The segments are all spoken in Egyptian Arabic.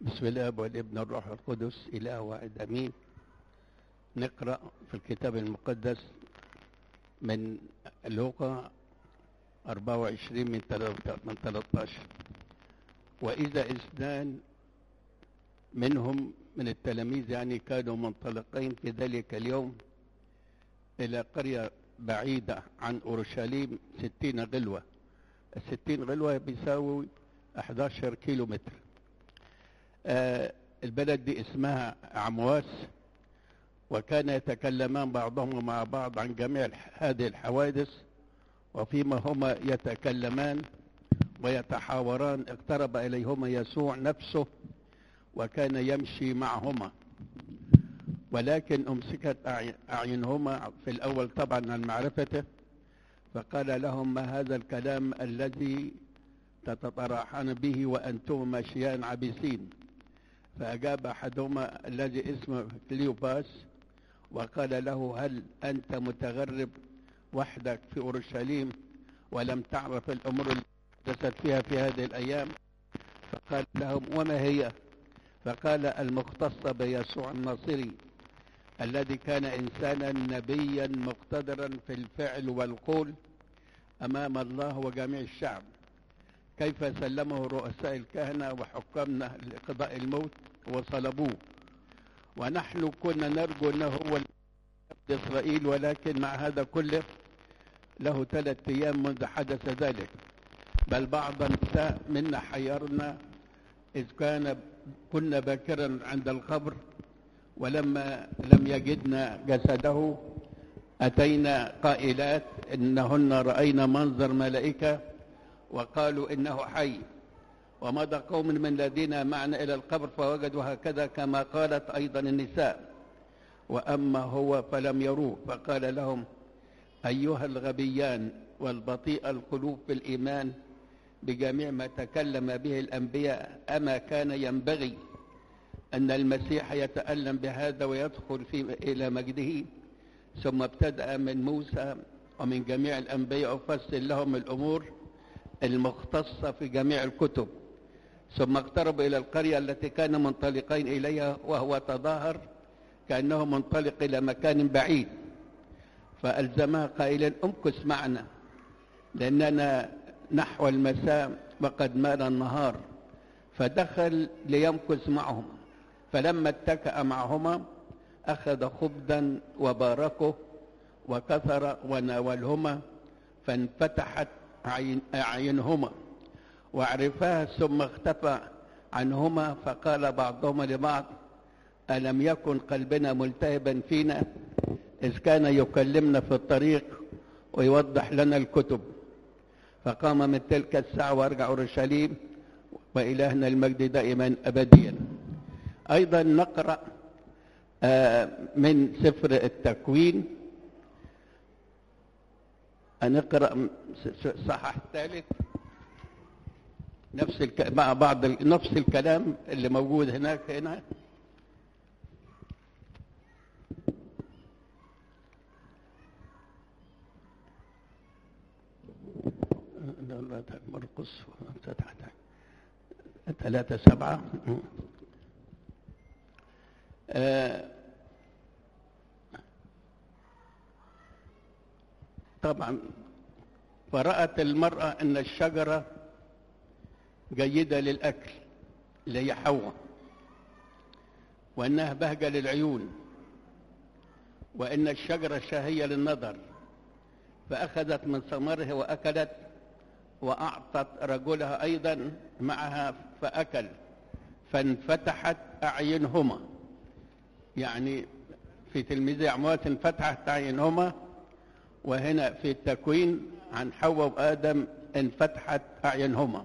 بسم الله والابن الروح القدس إله واحد أمين نقرأ في الكتاب المقدس من لوقا 24 من 13 وإذا اثنان منهم من التلاميذ يعني كانوا منطلقين في ذلك اليوم إلى قرية بعيدة عن أورشليم ستين غلوة الستين غلوة بيساوي 11 كيلو متر آه البلد دي اسمها عمواس وكان يتكلمان بعضهم مع بعض عن جميع هذه الحوادث وفيما هما يتكلمان ويتحاوران اقترب إليهما يسوع نفسه وكان يمشي معهما ولكن أمسكت أعينهما في الأول طبعا عن معرفته فقال لهم ما هذا الكلام الذي تتطرحان به وأنتم ماشيان عبيسين فأجاب أحدهما الذي اسمه كليوباس وقال له هل أنت متغرب وحدك في أورشليم ولم تعرف الأمور التي حدثت فيها في هذه الأيام فقال لهم وما هي فقال المختصة بيسوع الناصري الذي كان إنسانا نبيا مقتدرا في الفعل والقول أمام الله وجميع الشعب كيف سلمه رؤساء الكهنة وحكامنا لقضاء الموت وصلبوه ونحن كنا نرجو أنه هو إسرائيل ولكن مع هذا كله له ثلاثة أيام منذ حدث ذلك بل بعضا منا حيرنا إذ كان كنا باكرا عند القبر ولما لم يجدنا جسده أتينا قائلات إنهن رأينا منظر ملائكة وقالوا إنه حي ومضى قوم من الذين معنا إلى القبر فوجدوا هكذا كما قالت أيضا النساء وأما هو فلم يروه فقال لهم أيها الغبيان والبطيء القلوب في الإيمان بجميع ما تكلم به الأنبياء أما كان ينبغي أن المسيح يتألم بهذا ويدخل في إلى مجده ثم ابتدأ من موسى ومن جميع الأنبياء وفسر لهم الأمور المختصة في جميع الكتب ثم اقترب إلى القرية التي كان منطلقين إليها وهو تظاهر كأنه منطلق إلى مكان بعيد فألزمها قائلا امكث معنا لأننا نحو المساء وقد مال النهار فدخل ليمكث معهم فلما اتكأ معهما أخذ خبزا وباركه وكثر وناولهما فانفتحت أعين أعينهما وعرفاه ثم اختفى عنهما فقال بعضهما لبعض ألم يكن قلبنا ملتهبا فينا إذ كان يكلمنا في الطريق ويوضح لنا الكتب فقام من تلك الساعة وارجع أورشليم وإلهنا المجد دائما أبديا أيضا نقرأ من سفر التكوين هنقرأ صحح الثالث نفس الك... مع بعض ال... نفس الكلام اللي موجود هناك هنا مرقس ثلاثة سبعة آه طبعا فرأت المرأة أن الشجرة جيدة للأكل اللي هي حواء وأنها بهجة للعيون وأن الشجرة شهية للنظر فأخذت من ثمره وأكلت وأعطت رجلها أيضا معها فأكل فانفتحت أعينهما يعني في تلميذ عموات انفتحت أعينهما وهنا في التكوين عن حواء وآدم انفتحت أعينهما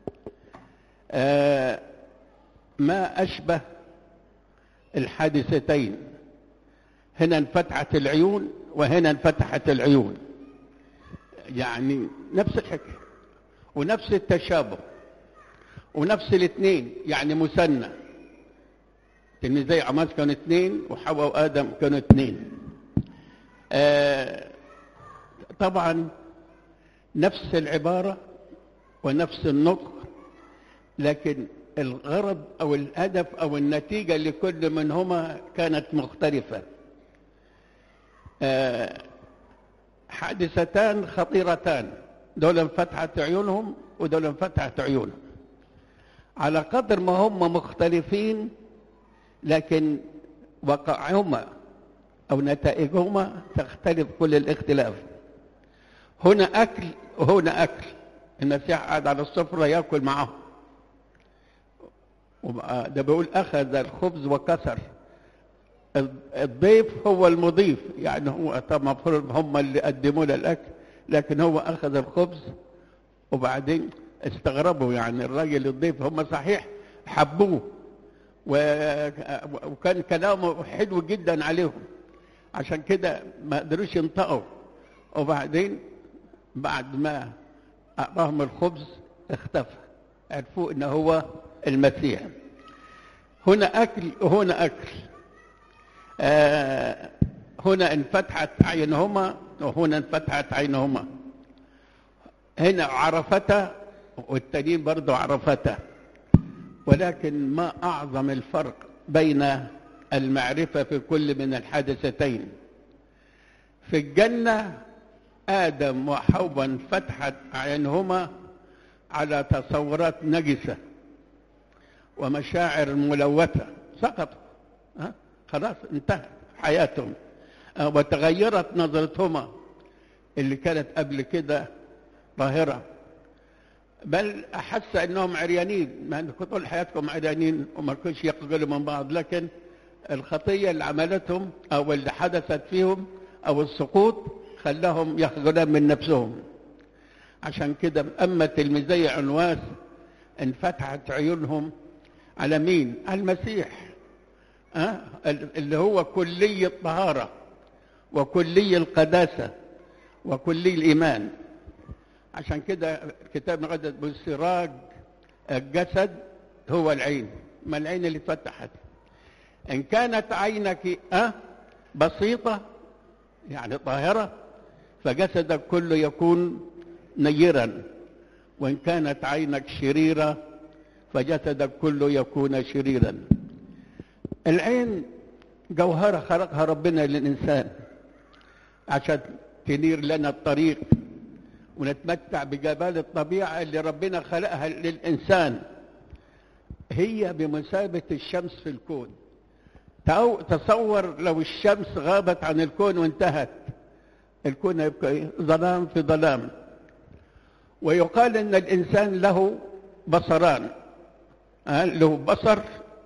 آه ما أشبه الحادثتين هنا انفتحت العيون وهنا انفتحت العيون يعني نفس الحكاية ونفس التشابه ونفس الاثنين يعني مثنى تلميذي عماس كانوا اثنين وحواء وآدم كانوا اثنين آه طبعا نفس العبارة ونفس النطق لكن الغرض أو الهدف أو النتيجة لكل منهما كانت مختلفة آه، حادثتان خطيرتان دول انفتحت عيونهم ودول انفتحت عيونهم على قدر ما هم مختلفين لكن وقعهما أو نتائجهما تختلف كل الاختلاف هنا أكل وهنا أكل المسيح قاعد على السفرة يأكل معهم وبقى- ده بيقول أخذ الخبز وكسر الضيف هو المضيف يعني هو طبعا المفروض هم اللي قدموا له الأكل لكن هو أخذ الخبز وبعدين استغربوا يعني الراجل الضيف هم صحيح حبوه و- وكان كلامه حلو جدا عليهم عشان كده ما قدروش ينطقوا وبعدين بعد ما أعطاهم الخبز اختفى عرفوا ان هو المسيح هنا اكل وهنا اكل آه هنا انفتحت عينهما وهنا انفتحت عينهما هنا عرفتا والتانيين برضو عرفتا ولكن ما أعظم الفرق بين المعرفة في كل من الحادثتين في الجنة آدم وحواء انفتحت عينهما على تصورات نجسة ومشاعر ملوثة سقطوا ها؟ خلاص انتهت حياتهم آه، وتغيرت نظرتهما اللي كانت قبل كده طاهرة بل أحس أنهم عريانين ما أنكم طول حياتكم عريانين وما كنتش يقبلوا من بعض لكن الخطية اللي عملتهم أو اللي حدثت فيهم أو السقوط خلاهم يخجلون من نفسهم عشان كده أما تلميذي عنواس انفتحت عيونهم على مين؟ على المسيح أه؟ اللي هو كلي الطهارة وكلي القداسة وكلي الإيمان عشان كده الكتاب المقدس بيقول سراج الجسد هو العين ما العين اللي فتحت إن كانت عينك أه بسيطة يعني طاهرة فجسدك كله يكون نيرا وإن كانت عينك شريرة فجسدك كله يكون شريرا العين جوهرة خلقها ربنا للإنسان عشان تنير لنا الطريق ونتمتع بجمال الطبيعة اللي ربنا خلقها للإنسان هي بمثابة الشمس في الكون تعو- تصور لو الشمس غابت عن الكون وانتهت الكون هيبقى إيه؟ ظلام في ظلام ويقال ان الانسان له بصران آه، له بصر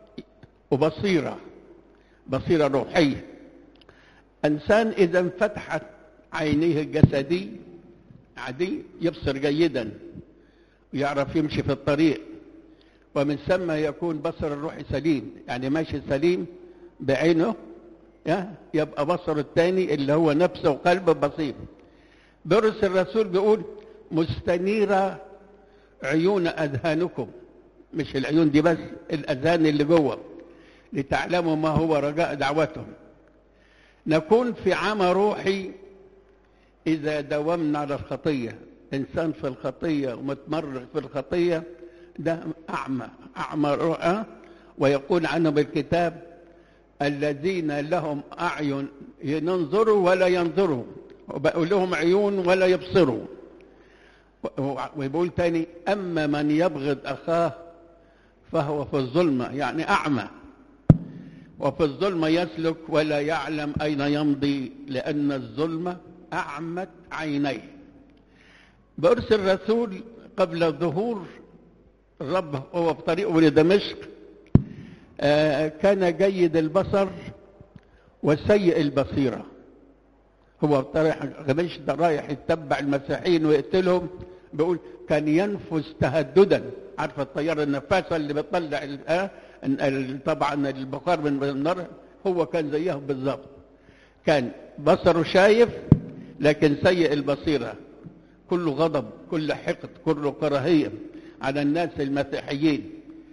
وبصيره بصيره روحيه انسان اذا انفتحت عينيه الجسدي عادي يبصر جيدا ويعرف يمشي في الطريق ومن ثم يكون بصر الروح سليم يعني ماشي سليم بعينه يا- يبقى بصره الثاني اللي هو نفسه وقلبه بسيط درس الرسول بيقول مستنيرة عيون أذهانكم مش العيون دي بس الأذهان اللي جوه لتعلموا ما هو رجاء دعوتهم نكون في عمى روحي إذا داومنا على الخطية إنسان في الخطية ومتمرغ في الخطية ده أعمى أعمى رؤى ويقول عنهم الكتاب الذين لهم أعين ينظروا ولا ينظروا وبقول لهم عيون ولا يبصروا و- ويقول تاني أما من يبغض أخاه فهو في الظلمة يعني أعمى وفي الظلمة يسلك ولا يعلم أين يمضي لأن الظلمة أعمت عينيه بأرس الرسول قبل ظهور الرب هو في طريقه لدمشق آه، كان جيد البصر وسيء البصيرة هو رايح غمش ده رايح يتبع المسيحيين ويقتلهم بيقول كان ينفس تهددا عارفه الطياره النفاثه اللي بتطلع ال- آه، ال- طبعا البخار من النار هو كان زيها بالظبط كان بصره شايف لكن سيء البصيره كله غضب كله حقد كله كراهيه على الناس المسيحيين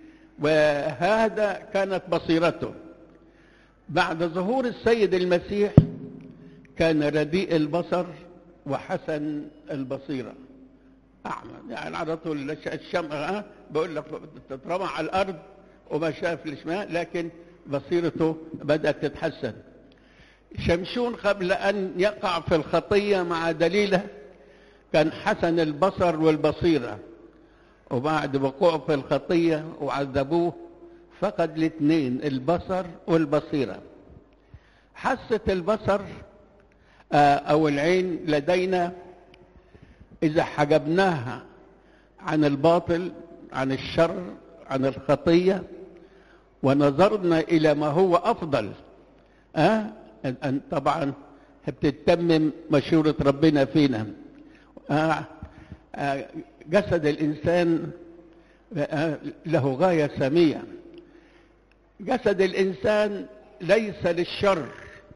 وهذا كانت بصيرته بعد ظهور السيد المسيح كان رديء البصر وحسن البصيرة أعمى يعني على طول الشمع ها بقول لك تترمى على الأرض وما شاف الشمال لكن بصيرته بدأت تتحسن شمشون قبل أن يقع في الخطية مع دليله كان حسن البصر والبصيرة وبعد وقوعه في الخطية وعذبوه فقد الاثنين البصر والبصيرة حاسة البصر أو العين لدينا إذا حجبناها عن الباطل عن الشر عن الخطية ونظرنا إلى ما هو أفضل أه؟ أن طبعا بتتمم مشورة ربنا فينا أه؟ أه جسد الإنسان أه له غاية سامية جسد الإنسان ليس للشر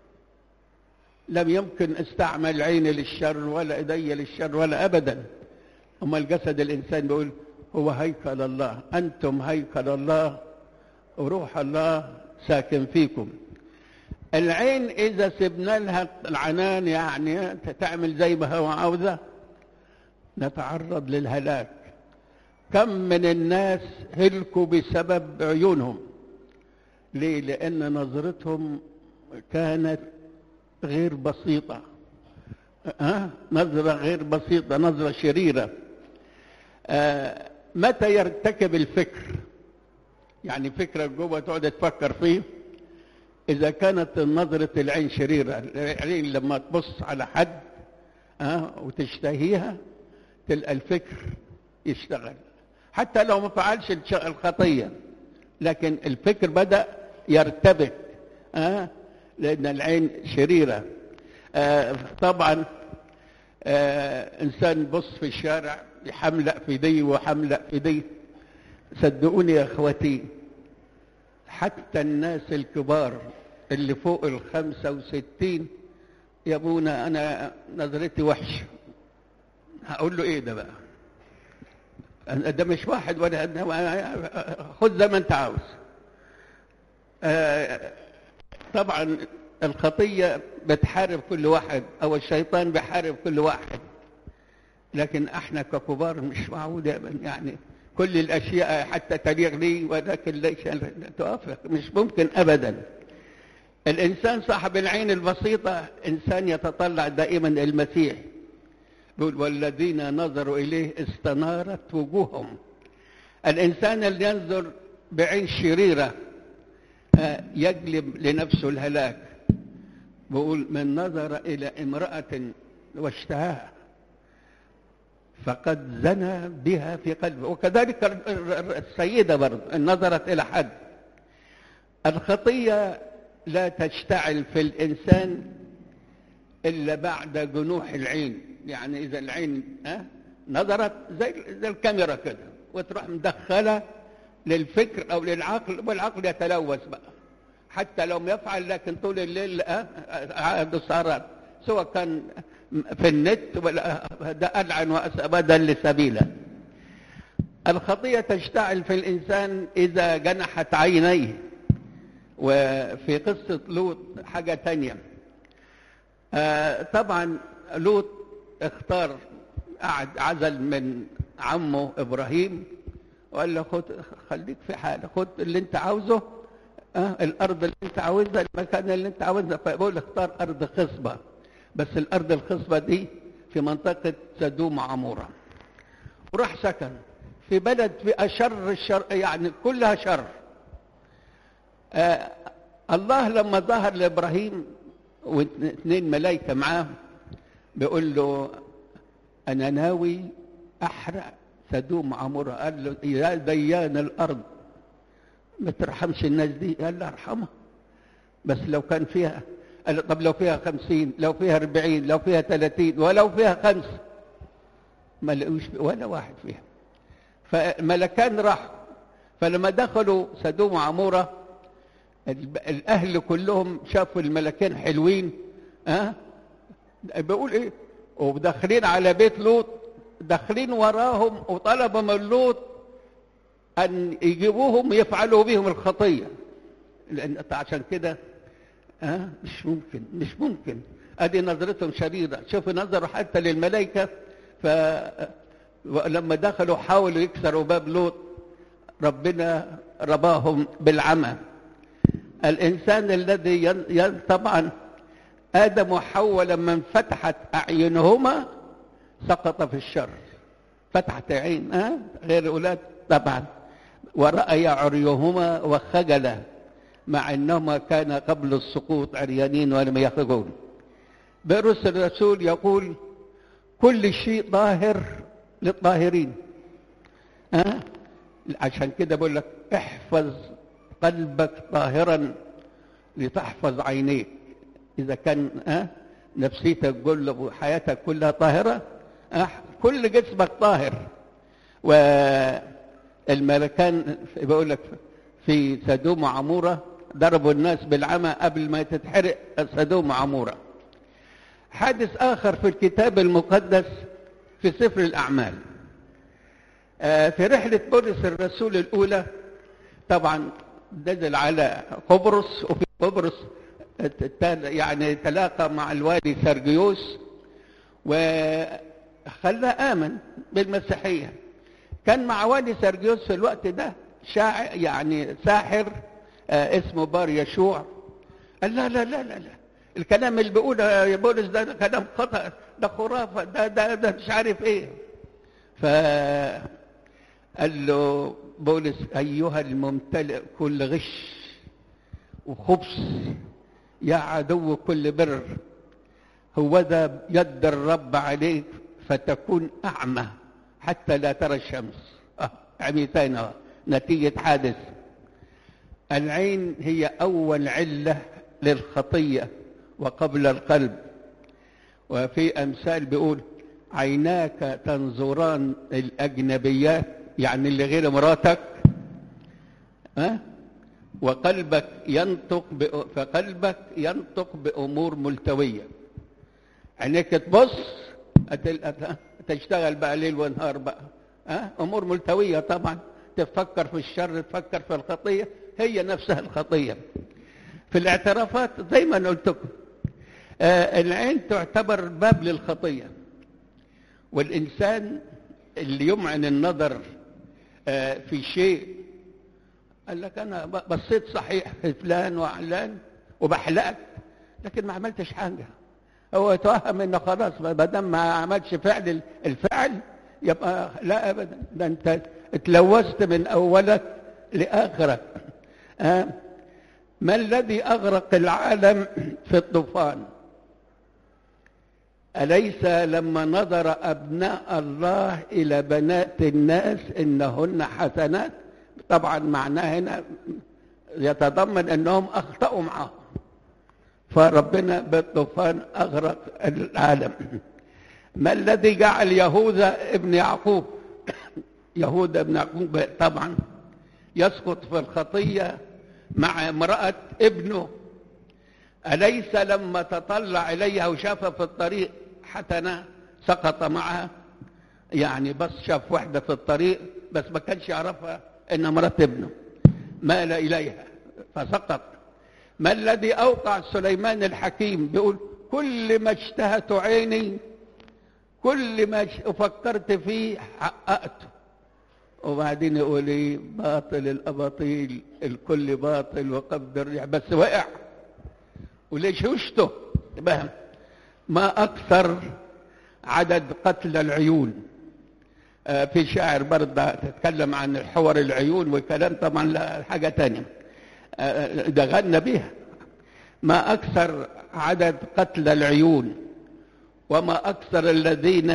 لم يمكن استعمل عيني للشر ولا ايدي للشر ولا ابدا اما الجسد الانسان بيقول هو هيكل الله انتم هيكل الله وروح الله ساكن فيكم العين اذا سبنا لها العنان يعني تعمل زي ما هو عاوزه نتعرض للهلاك كم من الناس هلكوا بسبب عيونهم ليه لان نظرتهم كانت غير بسيطة أه؟ نظرة غير بسيطة نظرة شريرة أه متى يرتكب الفكر يعني فكرة جوه تقعد تفكر فيه إذا كانت نظرة العين شريرة العين لما تبص على حد أه وتشتهيها تلقى الفكر يشتغل حتى لو ما فعلش الخطية لكن الفكر بدأ يرتبك أه لأن العين شريرة آه طبعا آه إنسان بص في الشارع يحملق في دي وحملق في دي صدقوني يا أخوتي حتى الناس الكبار اللي فوق الخمسة وستين يا ابونا أنا نظرتي وحشة هقول له إيه ده بقى ده مش واحد ولا خد زي ما أنت عاوز آه طبعا الخطية بتحارب كل واحد أو الشيطان بيحارب كل واحد لكن احنا ككبار مش معقول يعني كل الأشياء حتى تليق لي ولكن ليس توافق مش ممكن أبدا الإنسان صاحب العين البسيطة إنسان يتطلع دائما المسيح يقول والذين نظروا إليه استنارت وجوههم الإنسان اللي ينظر بعين شريرة يجلب لنفسه الهلاك بقول من نظر إلى امرأة واشتهاها فقد زنى بها في قلبه وكذلك السيدة برضه إن نظرت إلى حد الخطية لا تشتعل في الإنسان إلا بعد جنوح العين يعني إذا العين أه نظرت زي, زي الكاميرا كده وتروح مدخلة للفكر أو للعقل والعقل يتلوث بقى حتى لو ما يفعل لكن طول الليل أه سهرات سواء كان في النت ولا ده ألعن وأبدا سبيلا الخطية تشتعل في الإنسان إذا جنحت عينيه وفي قصة لوط حاجة تانية آه طبعا لوط اختار قعد عزل من عمه إبراهيم وقال له خد خليك في حالك خد اللي انت عاوزه اه الارض اللي انت عاوزها المكان اللي انت عاوزها فيقول اختار ارض خصبه بس الارض الخصبه دي في منطقه سدوم عموره وراح سكن في بلد في اشر الشر يعني كلها شر آه الله لما ظهر لابراهيم واثنين ملائكه معاه بيقول له انا ناوي احرق سدوم عموره قال له يا ديان الارض ما ترحمش الناس دي قال له ارحمها بس لو كان فيها قال طب لو فيها خمسين لو فيها اربعين لو فيها ثلاثين ولو فيها خمس ما لقوش ولا واحد فيها فملكان راحوا فلما دخلوا سدوم عمورة الأهل كلهم شافوا الملكين حلوين ها أه؟ بيقول إيه وداخلين على بيت لوط داخلين وراهم وطلبوا من لوط أن يجيبوهم يفعلوا بهم الخطية لأن عشان كده أه؟ مش ممكن مش ممكن ادي نظرتهم شديدة شوفوا نظروا حتى للملائكة ف ولما دخلوا حاولوا يكسروا باب لوط ربنا رباهم بالعمى الإنسان الذي ين... ين... طبعا آدم وحواء لما انفتحت أعينهما سقط في الشر فتحت عين أه؟ غير أولاد طبعا ورأي عريهما وخجلا مع أنهما كان قبل السقوط عريانين ولم يخرجون بئرس الرسول يقول كل شيء طاهر للطاهرين أه؟ عشان كده بقول لك احفظ قلبك طاهرا لتحفظ عينيك اذا كان أه؟ نفسيتك كل وحياتك كلها طاهره أه؟ كل جسمك طاهر والملكان بقول لك في سدوم وعموره ضربوا الناس بالعمى قبل ما تتحرق سدوم وعموره حادث اخر في الكتاب المقدس في سفر الاعمال في رحلة بولس الرسول الأولى طبعا نزل على قبرص وفي قبرص يعني تلاقى مع الوالي سرجيوس وخلاه آمن بالمسيحية كان مع والي سرجيوس في الوقت ده شاعر يعني ساحر اسمه بار يشوع قال لا لا لا لا, لا. الكلام اللي بيقوله يا بولس ده, ده كلام خطأ ده خرافة ده ده ده مش عارف ايه ف قال له بولس أيها الممتلئ كل غش وخبث يا عدو كل بر هو ذا يد الرب عليك فتكون أعمى حتى لا ترى الشمس آه عميتين نتيجة حادث العين هي أول علة للخطية وقبل القلب وفي أمثال بيقول عيناك تنظران الأجنبيات يعني اللي غير مراتك ها وقلبك ينطق ب... فقلبك ينطق بأمور ملتوية عينيك تبص أتل... تشتغل بقى ليل ونهار بقى ها أمور ملتوية طبعا تفكر في الشر تفكر في الخطية هي نفسها الخطية في الاعترافات زي ما أنا قلت لكم آه العين تعتبر باب للخطية والإنسان اللي يمعن النظر آه في شيء قال لك أنا بصيت صحيح في فلان وعلان وبحلقك لكن ما عملتش حاجة هو يتوهم انه خلاص ما دام ما عملش فعل الفعل يبقى لا ابدا ده انت اتلوثت من اولك لاخرك آه ما الذي اغرق العالم في الطوفان اليس لما نظر ابناء الله الى بنات الناس انهن حسنات طبعا معناه هنا يتضمن انهم اخطاوا معهم فربنا بالطوفان اغرق العالم ما الذي جعل يهوذا ابن يعقوب يهوذا ابن يعقوب طبعا يسقط في الخطيه مع امراه ابنه اليس لما تطلع اليها وشافها في الطريق حتنا سقط معها يعني بس شاف واحده في الطريق بس ما كانش يعرفها ان مرات ابنه مال اليها فسقط ما الذي اوقع سليمان الحكيم بيقول كل ما اشتهت عيني كل ما فكرت فيه حققته وبعدين يقول ايه باطل الاباطيل الكل باطل وقبض الريح بس وقع وليش وشته بهم ما اكثر عدد قتل العيون آه في شاعر برضه تتكلم عن حور العيون وكلام طبعا لا حاجه تانية آه ده غنى بها ما اكثر عدد قتل العيون وما اكثر الذين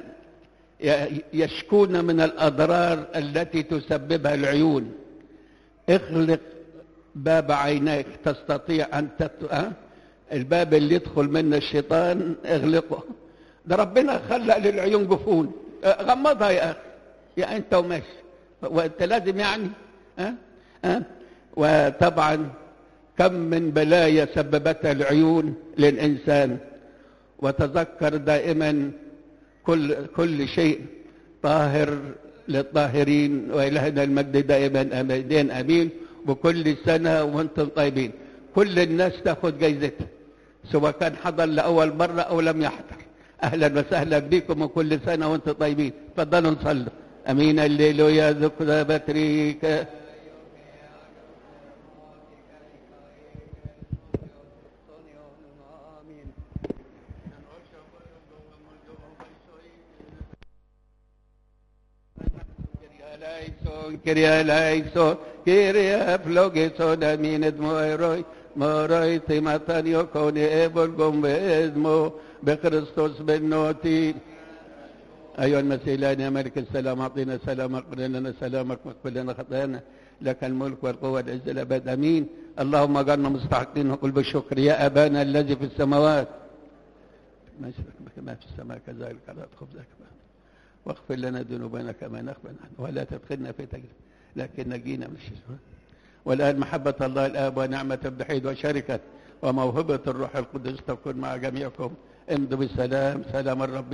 يشكون من الاضرار التي تسببها العيون اغلق باب عينيك تستطيع ان تت... أه؟ الباب اللي يدخل منه الشيطان اغلقه ده ربنا خلق للعيون جفون غمضها يا اخي يا انت وماشي وانت لازم يعني ها أه؟ أه؟ وطبعا كم من بلايا سببتها العيون للانسان وتذكر دائما كل كل شيء طاهر للطاهرين والهنا المجد دائما ابدين امين وكل سنه وانتم طيبين كل الناس تاخذ جايزتها سواء كان حضر لاول مره او لم يحضر اهلا وسهلا بكم وكل سنه وانتم طيبين تفضلوا نصلوا امين الليلويا ذكر بتريك Kyria eleison, Kyria phlogeson, aminet moeroi, moroi timatan yokoni ebon gombezmo, بكريستوس بالنوتي أيها المسيح الآن يا ملك السلام أعطينا سلامك اغفر لنا سلامك واغفر لنا خطايانا لك الملك والقوة والعزة الأبد أمين اللهم اجعلنا مستحقين نقول بالشكر يا أبانا الذي في السماوات ما كما في السماء كذلك على خبزك واغفر لنا ذنوبنا كما نغفر نحن ولا تدخلنا في تجربة لكن نجينا من الشيطان والآن محبة الله الآب ونعمة الوحيد وشركة وموهبة الروح القدس تكون مع جميعكم امضوا بالسلام سلام الرب